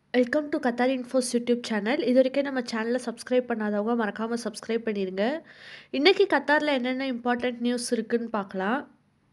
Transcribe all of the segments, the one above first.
welcome to Qatar infos YouTube channel இது வரைக்கும் நம்ம சேனலை சப்ஸ்கிரைப் பண்ணாதவங்க மறக்காமல் சப்ஸ்கிரைப் பண்ணிடுங்க இன்றைக்கி கத்தாரில் என்னென்ன இம்பார்ட்டண்ட் நியூஸ் இருக்குன்னு பார்க்கலாம்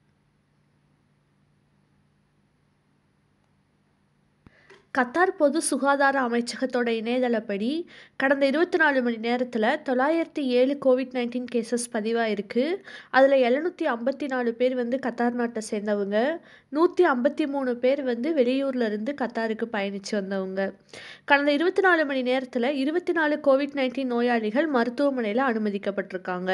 கத்தார் பொது சுகாதார அமைச்சகத்தோட இணையதளப்படி கடந்த இருபத்தி நாலு மணி நேரத்தில் தொள்ளாயிரத்தி ஏழு கோவிட் நைன்டீன் கேசஸ் பதிவாயிருக்கு அதில் எழுநூற்றி ஐம்பத்தி நாலு பேர் வந்து கத்தார் நாட்டை சேர்ந்தவங்க நூற்றி ஐம்பத்தி மூணு பேர் வந்து வெளியூரில் இருந்து கத்தாருக்கு பயணித்து வந்தவங்க கடந்த இருபத்தி நாலு மணி நேரத்தில் இருபத்தி நாலு கோவிட் நைன்டீன் நோயாளிகள் மருத்துவமனையில் அனுமதிக்கப்பட்டிருக்காங்க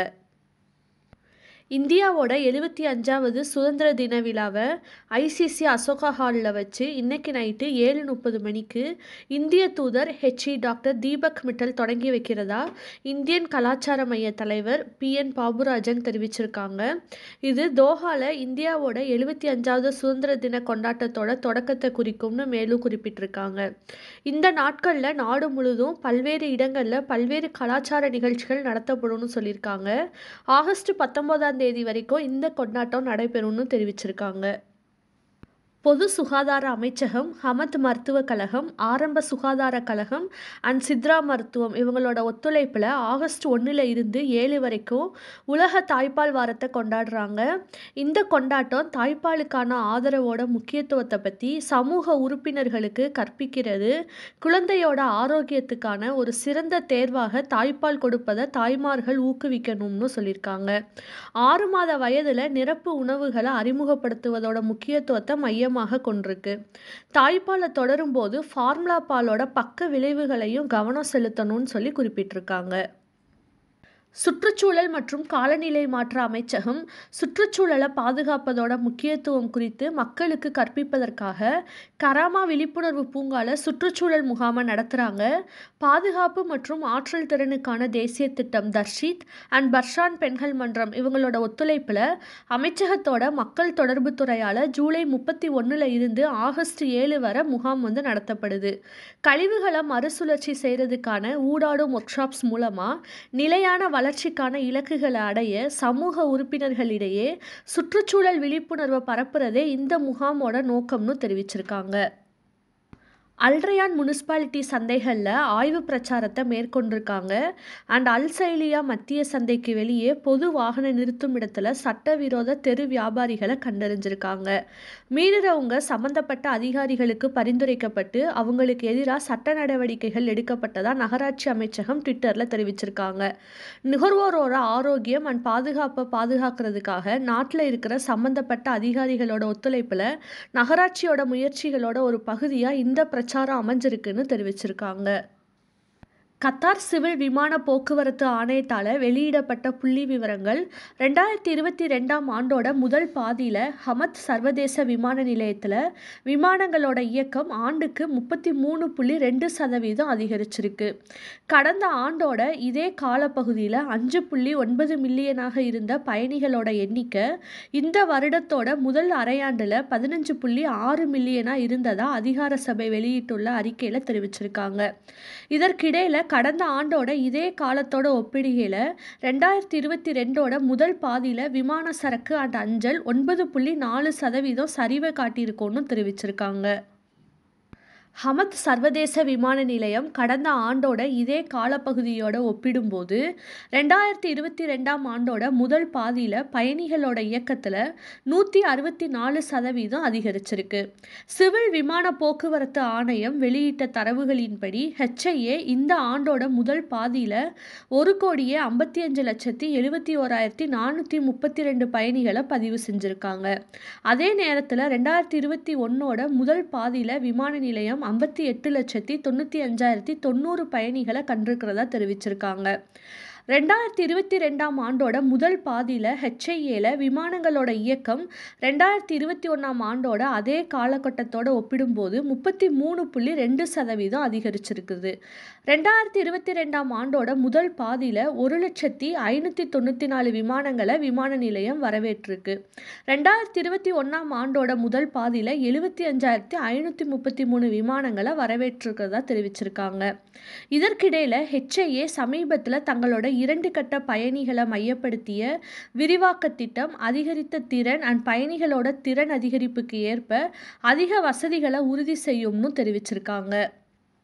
இந்தியாவோட எழுபத்தி அஞ்சாவது சுதந்திர தின விழாவை ஐசிசி அசோகா ஹாலில் வச்சு இன்னைக்கு நைட்டு ஏழு முப்பது மணிக்கு இந்திய தூதர் ஹெச்இ டாக்டர் தீபக் மிட்டல் தொடங்கி வைக்கிறதா இந்தியன் கலாச்சார மைய தலைவர் பி என் பாபுராஜன் தெரிவிச்சிருக்காங்க இது தோஹாவில் இந்தியாவோட எழுபத்தி அஞ்சாவது சுதந்திர தின கொண்டாட்டத்தோட தொடக்கத்தை குறிக்கும்னு மேலும் குறிப்பிட்டிருக்காங்க இந்த நாட்களில் நாடு முழுதும் பல்வேறு இடங்களில் பல்வேறு கலாச்சார நிகழ்ச்சிகள் நடத்தப்படும்னு சொல்லியிருக்காங்க ஆகஸ்ட் பத்தொம்போதாம் தேதி வரைக்கும் இந்த கொண்டாட்டம் நடைபெறும்னு தெரிவிச்சிருக்காங்க பொது சுகாதார அமைச்சகம் ஹமத் மருத்துவக் கழகம் ஆரம்ப சுகாதார கழகம் அண்ட் சித்ரா மருத்துவம் இவங்களோட ஒத்துழைப்பில் ஆகஸ்ட் ஒன்றில் இருந்து ஏழு வரைக்கும் உலக தாய்ப்பால் வாரத்தை கொண்டாடுறாங்க இந்த கொண்டாட்டம் தாய்ப்பாலுக்கான ஆதரவோட முக்கியத்துவத்தை பற்றி சமூக உறுப்பினர்களுக்கு கற்பிக்கிறது குழந்தையோட ஆரோக்கியத்துக்கான ஒரு சிறந்த தேர்வாக தாய்ப்பால் கொடுப்பதை தாய்மார்கள் ஊக்குவிக்கணும்னு சொல்லியிருக்காங்க ஆறு மாத வயதில் நிரப்பு உணவுகளை அறிமுகப்படுத்துவதோட முக்கியத்துவத்தை மையம் மையமாக கொண்டிருக்கு தாய்ப்பாலை தொடரும் போது ஃபார்முலா பாலோட பக்க விளைவுகளையும் கவனம் செலுத்தணும்னு சொல்லி குறிப்பிட்டிருக்காங்க சுற்றுச்சூழல் மற்றும் காலநிலை மாற்ற அமைச்சகம் சுற்றுச்சூழலை பாதுகாப்பதோட முக்கியத்துவம் குறித்து மக்களுக்கு கற்பிப்பதற்காக கராமா விழிப்புணர்வு பூங்கால சுற்றுச்சூழல் முகாமை நடத்துகிறாங்க பாதுகாப்பு மற்றும் ஆற்றல் திறனுக்கான தேசிய திட்டம் தர்ஷித் அண்ட் பர்ஷான் பெண்கள் மன்றம் இவங்களோட ஒத்துழைப்பில் அமைச்சகத்தோட மக்கள் தொடர்பு துறையால் ஜூலை முப்பத்தி ஒன்றில் இருந்து ஆகஸ்ட் ஏழு வரை முகாம் வந்து நடத்தப்படுது கழிவுகளை மறுசுழற்சி செய்கிறதுக்கான ஊடாடும் ஒர்க் ஷாப்ஸ் மூலமாக நிலையான வளர்ச்சிக்கான இலக்குகளை அடைய சமூக உறுப்பினர்களிடையே சுற்றுச்சூழல் விழிப்புணர்வை பரப்புறதே இந்த முகாமோட நோக்கம்னு தெரிவிச்சிருக்காங்க அல்ட்ரையான் முனிசிபாலிட்டி சந்தைகளில் ஆய்வு பிரச்சாரத்தை மேற்கொண்டிருக்காங்க அண்ட் அல்சைலியா மத்திய சந்தைக்கு வெளியே பொது வாகன நிறுத்தும் இடத்துல சட்டவிரோத தெரு வியாபாரிகளை கண்டறிஞ்சிருக்காங்க மீறுறவங்க சம்பந்தப்பட்ட அதிகாரிகளுக்கு பரிந்துரைக்கப்பட்டு அவங்களுக்கு எதிராக சட்ட நடவடிக்கைகள் எடுக்கப்பட்டதாக நகராட்சி அமைச்சகம் ட்விட்டரில் தெரிவிச்சிருக்காங்க நுகர்வோரோட ஆரோக்கியம் அண்ட் பாதுகாப்பை பாதுகாக்கிறதுக்காக நாட்டில் இருக்கிற சம்பந்தப்பட்ட அதிகாரிகளோட ஒத்துழைப்பில் நகராட்சியோட முயற்சிகளோட ஒரு பகுதியாக இந்த பிரச்சாரம் அமைஞ்சிருக்குன்னு தெரிவிச்சிருக்காங்க கத்தார் சிவில் விமான போக்குவரத்து ஆணையத்தால் வெளியிடப்பட்ட புள்ளி விவரங்கள் ரெண்டாயிரத்தி இருபத்தி ரெண்டாம் ஆண்டோட முதல் பாதியில் ஹமத் சர்வதேச விமான நிலையத்தில் விமானங்களோட இயக்கம் ஆண்டுக்கு முப்பத்தி மூணு புள்ளி ரெண்டு சதவீதம் அதிகரிச்சிருக்கு கடந்த ஆண்டோட இதே காலப்பகுதியில் அஞ்சு புள்ளி ஒன்பது மில்லியனாக இருந்த பயணிகளோட எண்ணிக்கை இந்த வருடத்தோட முதல் அரையாண்டில் பதினஞ்சு புள்ளி ஆறு மில்லியனாக இருந்ததாக அதிகார சபை வெளியிட்டுள்ள அறிக்கையில் தெரிவிச்சிருக்காங்க இதற்கிடையில் கடந்த ஆண்டோட இதே காலத்தோட ஒப்பிடுகையில் ரெண்டாயிரத்தி இருபத்தி ரெண்டோட முதல் பாதியில் விமான சரக்கு அண்ட் அஞ்சல் ஒன்பது புள்ளி நாலு சதவீதம் சரிவை காட்டியிருக்கோன்னு தெரிவிச்சிருக்காங்க ஹமத் சர்வதேச விமான நிலையம் கடந்த ஆண்டோட இதே காலப்பகுதியோட ஒப்பிடும்போது ரெண்டாயிரத்தி இருபத்தி ரெண்டாம் ஆண்டோட முதல் பாதியில் பயணிகளோட இயக்கத்தில் நூற்றி அறுபத்தி நாலு சதவீதம் அதிகரிச்சிருக்கு சிவில் விமான போக்குவரத்து ஆணையம் வெளியிட்ட தரவுகளின்படி ஹெச்ஐஏ இந்த ஆண்டோட முதல் பாதியில் ஒரு கோடியே ஐம்பத்தி அஞ்சு லட்சத்தி எழுபத்தி ஓராயிரத்தி நானூற்றி முப்பத்தி ரெண்டு பயணிகளை பதிவு செஞ்சுருக்காங்க அதே நேரத்தில் ரெண்டாயிரத்தி இருபத்தி ஒன்னோட முதல் பாதியில் விமான நிலையம் ஐம்பத்தி எட்டு லட்சத்தி தொண்ணூற்றி அஞ்சாயிரத்தி தொண்ணூறு பயணிகளை கண்டிருக்கிறதா தெரிவிச்சிருக்காங்க ரெண்டாயிரத்தி இருபத்தி ரெண்டாம் ஆண்டோட முதல் பாதியில் ஹெச்ஐஏல விமானங்களோட இயக்கம் ரெண்டாயிரத்தி இருபத்தி ஒன்றாம் ஆண்டோட அதே காலகட்டத்தோட ஒப்பிடும்போது முப்பத்தி மூணு புள்ளி ரெண்டு சதவீதம் அதிகரிச்சிருக்குது ரெண்டாயிரத்தி இருபத்தி ரெண்டாம் ஆண்டோட முதல் பாதியில் ஒரு லட்சத்தி ஐநூற்றி தொண்ணூற்றி நாலு விமானங்களை விமான நிலையம் வரவேற்றிருக்கு ரெண்டாயிரத்தி இருபத்தி ஒன்றாம் ஆண்டோட முதல் பாதியில் எழுபத்தி அஞ்சாயிரத்தி ஐநூற்றி முப்பத்தி மூணு விமானங்களை வரவேற்றிருக்கிறதா தெரிவிச்சிருக்காங்க இதற்கிடையில் ஹெச்ஐஏ சமீபத்தில் தங்களோட இரண்டு கட்ட பயணிகளை மையப்படுத்திய விரிவாக்க திட்டம் அதிகரித்த திறன் அண்ட் பயணிகளோட திறன் அதிகரிப்புக்கு ஏற்ப அதிக வசதிகளை உறுதி செய்யும்னு தெரிவிச்சிருக்காங்க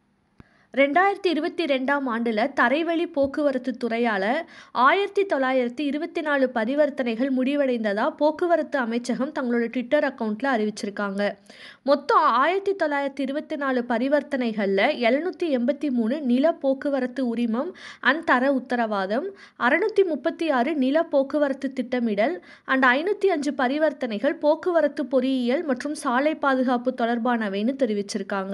ரெண்டாயிரத்தி இருபத்தி ரெண்டாம் ஆண்டில் தரைவழி போக்குவரத்து துறையால் ஆயிரத்தி தொள்ளாயிரத்தி இருபத்தி நாலு பரிவர்த்தனைகள் முடிவடைந்ததாக போக்குவரத்து அமைச்சகம் தங்களோட ட்விட்டர் அக்கௌண்ட்டில் அறிவிச்சிருக்காங்க மொத்தம் ஆயிரத்தி தொள்ளாயிரத்தி இருபத்தி நாலு பரிவர்த்தனைகளில் எழுநூற்றி எண்பத்தி மூணு நில போக்குவரத்து உரிமம் அண்ட் தர உத்தரவாதம் அறுநூற்றி முப்பத்தி ஆறு நில போக்குவரத்து திட்டமிடல் அண்ட் ஐநூற்றி அஞ்சு பரிவர்த்தனைகள் போக்குவரத்து பொறியியல் மற்றும் சாலை பாதுகாப்பு தொடர்பானவைன்னு தெரிவிச்சிருக்காங்க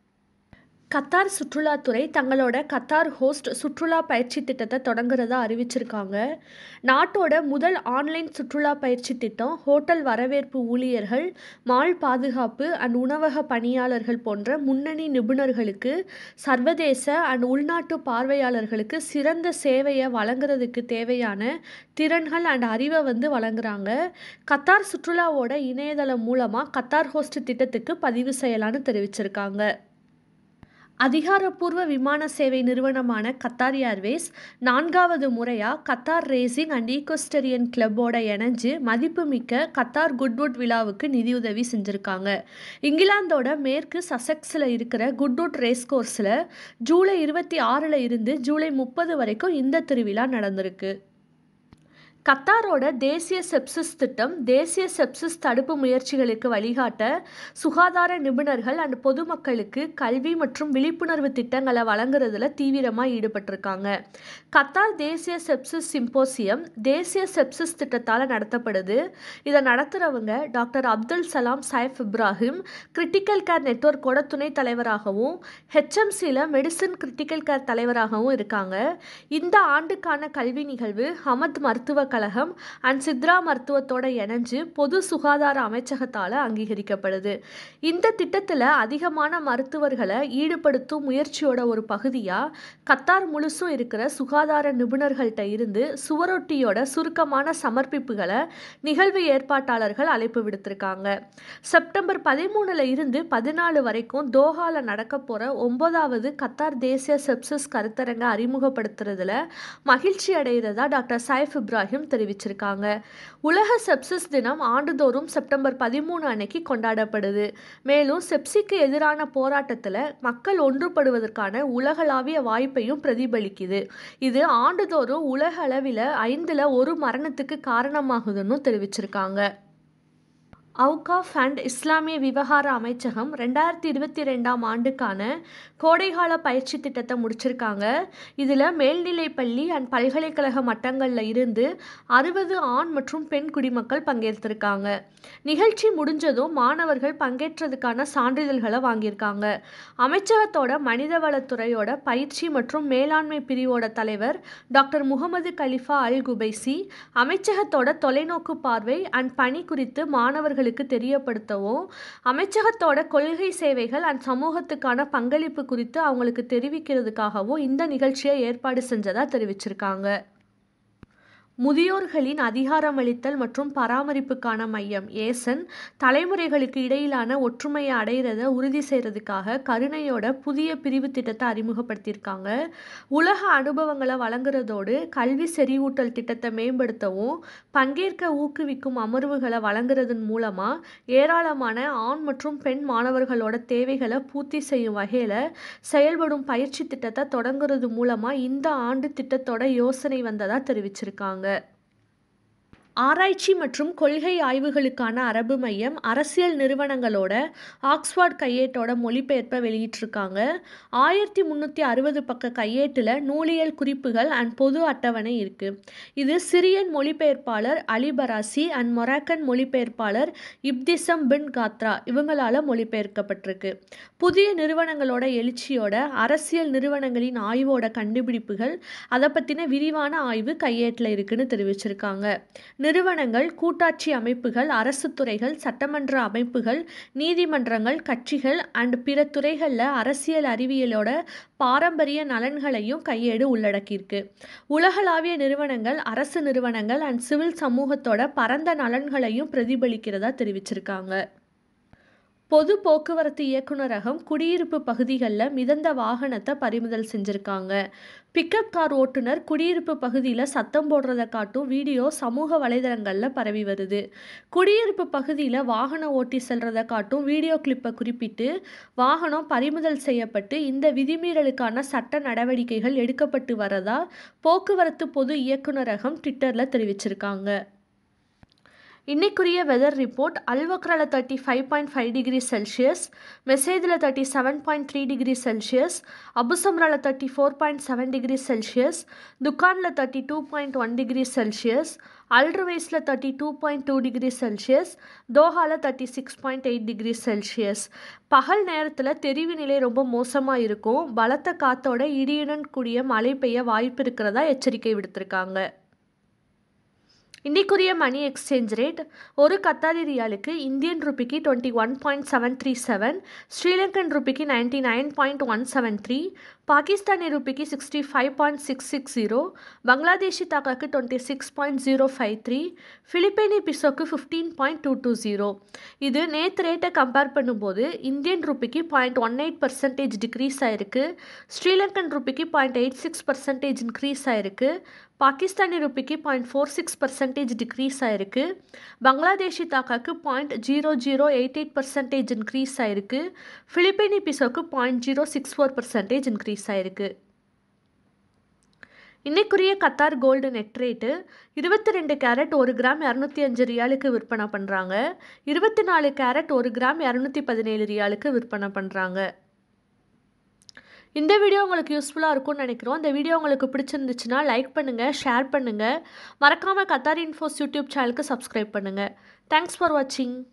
கத்தார் சுற்றுலாத்துறை தங்களோட கத்தார் ஹோஸ்ட் சுற்றுலா பயிற்சி திட்டத்தை தொடங்குறதா அறிவிச்சிருக்காங்க நாட்டோட முதல் ஆன்லைன் சுற்றுலா பயிற்சி திட்டம் ஹோட்டல் வரவேற்பு ஊழியர்கள் மால் பாதுகாப்பு அண்ட் உணவக பணியாளர்கள் போன்ற முன்னணி நிபுணர்களுக்கு சர்வதேச அண்ட் உள்நாட்டு பார்வையாளர்களுக்கு சிறந்த சேவையை வழங்குறதுக்கு தேவையான திறன்கள் அண்ட் அறிவை வந்து வழங்குறாங்க கத்தார் சுற்றுலாவோட இணையதளம் மூலமாக கத்தார் ஹோஸ்ட் திட்டத்துக்கு பதிவு செய்யலான்னு தெரிவிச்சிருக்காங்க அதிகாரப்பூர்வ விமான சேவை நிறுவனமான கத்தார் ஏர்வேஸ் நான்காவது முறையாக கத்தார் ரேசிங் அண்ட் ஈகோஸ்டரியன் கிளப்போட இணைஞ்சு மதிப்புமிக்க கத்தார் குட்வுட் விழாவுக்கு நிதியுதவி செஞ்சுருக்காங்க இங்கிலாந்தோட மேற்கு சசெக்ஸில் இருக்கிற குட்வுட் ரேஸ் கோர்ஸில் ஜூலை இருபத்தி ஆறில் இருந்து ஜூலை முப்பது வரைக்கும் இந்த திருவிழா நடந்திருக்கு கத்தாரோட தேசிய செப்சிஸ் திட்டம் தேசிய செப்சிஸ் தடுப்பு முயற்சிகளுக்கு வழிகாட்ட சுகாதார நிபுணர்கள் அண்ட் பொதுமக்களுக்கு கல்வி மற்றும் விழிப்புணர்வு திட்டங்களை வழங்குறதுல தீவிரமாக ஈடுபட்டிருக்காங்க கத்தார் தேசிய செப்சிஸ் சிம்போசியம் தேசிய செப்சிஸ் திட்டத்தால் நடத்தப்படுது இதை நடத்துகிறவங்க doctor Abdul Salam Saif Ibrahim critical care நெட்ஒர்க்கோட துணைத் தலைவராகவும் ஹெச்எம்சியில் மெடிசன் கிரிட்டிக்கல் கேர் தலைவராகவும் இருக்காங்க இந்த ஆண்டுக்கான கல்வி நிகழ்வு ஹமத் மருத்துவ கழகம் அண்ட் சித்ரா மருத்துவத்தோட இணைஞ்சு பொது சுகாதார அமைச்சகத்தால் அங்கீகரிக்கப்படுது இந்த திட்டத்தில் அதிகமான மருத்துவர்களை ஈடுபடுத்தும் முயற்சியோட ஒரு பகுதியாக கத்தார் முழுசும் இருக்கிற சுகாதார நிபுணர்கள்ட்ட இருந்து சுவரொட்டியோட சுருக்கமான சமர்ப்பிப்புகளை நிகழ்வு ஏற்பாட்டாளர்கள் அழைப்பு விடுத்திருக்காங்க செப்டம்பர் பதிமூணுல இருந்து பதினாலு வரைக்கும் தோஹால நடக்க போகிற ஒன்பதாவது கத்தார் தேசிய செப்சிஸ் கருத்தரங்க அறிமுகப்படுத்துறதுல மகிழ்ச்சி அடைகிறதா டாக்டர் சைஃப் இப்ராஹிம் தெரிவிச்சிருக்காங்க உலக செப்சிஸ் தினம் ஆண்டுதோறும் செப்டம்பர் பதிமூணு அன்னைக்கு கொண்டாடப்படுது மேலும் செப்சிக்கு எதிரான போராட்டத்தில் மக்கள் ஒன்றுபடுவதற்கான உலகளாவிய வாய்ப்பையும் பிரதிபலிக்குது இது ஆண்டுதோறும் உலக அளவில் ஐந்தில் ஒரு மரணத்துக்கு காரணமாகுதுன்னு தெரிவிச்சிருக்காங்க அவுகாஃப் அண்ட் இஸ்லாமிய விவகார அமைச்சகம் ரெண்டாயிரத்தி இருபத்தி ரெண்டாம் ஆண்டுக்கான கோடைகால பயிற்சி திட்டத்தை முடிச்சிருக்காங்க இதில் மேல்நிலை பள்ளி அண்ட் பல்கலைக்கழக மட்டங்களில் இருந்து அறுபது ஆண் மற்றும் பெண் குடிமக்கள் பங்கேற்றிருக்காங்க நிகழ்ச்சி முடிஞ்சதும் மாணவர்கள் பங்கேற்றதுக்கான சான்றிதழ்களை வாங்கியிருக்காங்க அமைச்சகத்தோட மனிதவளத்துறையோட பயிற்சி மற்றும் மேலாண்மை பிரிவோட தலைவர் doctor Mohammed Khalifa Al Kubaisi அமைச்சகத்தோட தொலைநோக்கு பார்வை அண்ட் பணி குறித்து மாணவர்கள் மக்களுக்கு தெரியப்படுத்தவும் அமைச்சகத்தோட கொள்கை சேவைகள் அண்ட் சமூகத்துக்கான பங்களிப்பு குறித்து அவங்களுக்கு தெரிவிக்கிறதுக்காகவும் இந்த நிகழ்ச்சியை ஏற்பாடு செஞ்சதா தெரிவிச்சிருக்காங்க முதியோர்களின் அதிகாரமளித்தல் மற்றும் பராமரிப்புக்கான மையம் ஏசன் தலைமுறைகளுக்கு இடையிலான ஒற்றுமையை அடையிறத உறுதி செய்கிறதுக்காக கருணையோட புதிய பிரிவு திட்டத்தை அறிமுகப்படுத்தியிருக்காங்க உலக அனுபவங்களை வழங்குறதோடு கல்வி செறிவூட்டல் திட்டத்தை மேம்படுத்தவும் பங்கேற்க ஊக்குவிக்கும் அமர்வுகளை வழங்குறதன் மூலமாக ஏராளமான ஆண் மற்றும் பெண் மாணவர்களோட தேவைகளை பூர்த்தி செய்யும் வகையில் செயல்படும் பயிற்சி திட்டத்தை தொடங்குறது மூலமாக இந்த ஆண்டு திட்டத்தோட யோசனை வந்ததாக தெரிவிச்சிருக்காங்க ஆராய்ச்சி மற்றும் கொள்கை ஆய்வுகளுக்கான அரபு மையம் அரசியல் நிறுவனங்களோட ஆக்ஸ்ஃபோர்ட் கையேட்டோட மொழிபெயர்ப்பை வெளியிட்டிருக்காங்க ஆயிரத்தி முந்நூற்றி அறுபது பக்க கையேட்டில் நூலியல் குறிப்புகள் அண்ட் பொது அட்டவணை இருக்குது இது சிரியன் மொழிபெயர்ப்பாளர் அலி பராசி அண்ட் மொராக்கன் மொழிபெயர்ப்பாளர் இப்திசம் பின் காத்ரா இவங்களால் மொழிபெயர்க்கப்பட்டிருக்கு புதிய நிறுவனங்களோட எழுச்சியோட அரசியல் நிறுவனங்களின் ஆய்வோட கண்டுபிடிப்புகள் அதை பற்றின விரிவான ஆய்வு கையேட்டில் இருக்குன்னு தெரிவிச்சிருக்காங்க நிறுவனங்கள் கூட்டாட்சி அமைப்புகள் அரசு துறைகள் சட்டமன்ற அமைப்புகள் நீதிமன்றங்கள் கட்சிகள் அண்ட் பிற துறைகளில் அரசியல் அறிவியலோட பாரம்பரிய நலன்களையும் கையேடு உள்ளடக்கியிருக்கு உலகளாவிய நிறுவனங்கள் அரசு நிறுவனங்கள் அண்ட் சிவில் சமூகத்தோட பரந்த நலன்களையும் பிரதிபலிக்கிறதா தெரிவிச்சிருக்காங்க பொது போக்குவரத்து இயக்குநரகம் குடியிருப்பு பகுதிகளில் மிதந்த வாகனத்தை பறிமுதல் செஞ்சுருக்காங்க பிக்கப் கார் ஓட்டுநர் குடியிருப்பு பகுதியில் சத்தம் போடுறத காட்டும் வீடியோ சமூக வலைதளங்களில் பரவி வருது குடியிருப்பு பகுதியில் வாகனம் ஓட்டி செல்றத காட்டும் வீடியோ கிளிப்பை குறிப்பிட்டு வாகனம் பறிமுதல் செய்யப்பட்டு இந்த விதிமீறலுக்கான சட்ட நடவடிக்கைகள் எடுக்கப்பட்டு வரதா போக்குவரத்து பொது இயக்குநரகம் ட்விட்டரில் தெரிவிச்சிருக்காங்க இன்னைக்குரிய வெதர் ரிப்போர்ட் அல்வக்ரால thirty five point five degree Celsius மெசேஜில் thirty seven point three degree Celsius அபுசம்ரால thirty four point seven degree Celsius துக்கானில் thirty two point one degree Celsius அல்ட்ரவைஸில் thirty two point two degree Celsius தோஹாவில் thirty six point eight degree Celsius பகல் நேரத்தில் தெரிவு நிலை ரொம்ப மோசமாக இருக்கும் பலத்த காத்தோட இடியுடன் கூடிய மழை பெய்ய வாய்ப்பு இருக்கிறதா எச்சரிக்கை விடுத்திருக்காங்க இன்றைக்குரிய மணி எக்ஸ்சேஞ்ச் ரேட் ஒரு கத்தாரி ரியாலுக்கு இந்தியன் ருபிக்கு twenty one point seven three seven Sri Lankan ருபிக்கு ninety nine point one seven three Pakistani ருபிக்கு sixty five point six six zero Bangladeshi தாக்காக்கு twenty six point zero five three Philippine பிசோக்கு fifteen point two two zero இது நேற்று ரேட்டை compare பண்ணும்போது Indian ருபிக்கு point one eight percentage decrease ஆயிருக்கு ஸ்ரீலங்கன் ருபிக்கு point eight six percentage increase ஆயிருக்கு பாகிஸ்தானி ருபிக்கு point four six percentage decrease ஆயிருக்கு பங்களாதேஷி தாக்காக்கு point zero zero eight eight percentage increase ஆயிருக்கு ஃபிலிப்பைனி பிசோக்கு point zero six four percentage increase ஆயிருக்கு இன்னைக்குரிய கத்தார் கோல்டு நெட் ரேட்டு இருபத்தி ரெண்டு கேரட் ஒரு கிராம் இரநூத்தி அஞ்சு ரியாலுக்கு விற்பனை பண்ணுறாங்க இருபத்தி நாலு கேரட் ஒரு கிராம் இரநூத்தி பதினேழு ரியாலுக்கு விற்பனை பண்ணுறாங்க இந்த வீடியோ உங்களுக்கு யூஸ்ஃபுல்லாக இருக்கும்னு நினைக்கிறோம் இந்த வீடியோ உங்களுக்கு பிடிச்சிருந்துச்சுன்னா லைக் பண்ணுங்கள் ஷேர் பண்ணுங்கள் மறக்காமல் கத்தார் இன்ஃபோஸ் யூடியூப் சேனலுக்கு சப்ஸ்கிரைப் பண்ணுங்கள் தேங்க்ஸ் ஃபார் வாட்சிங்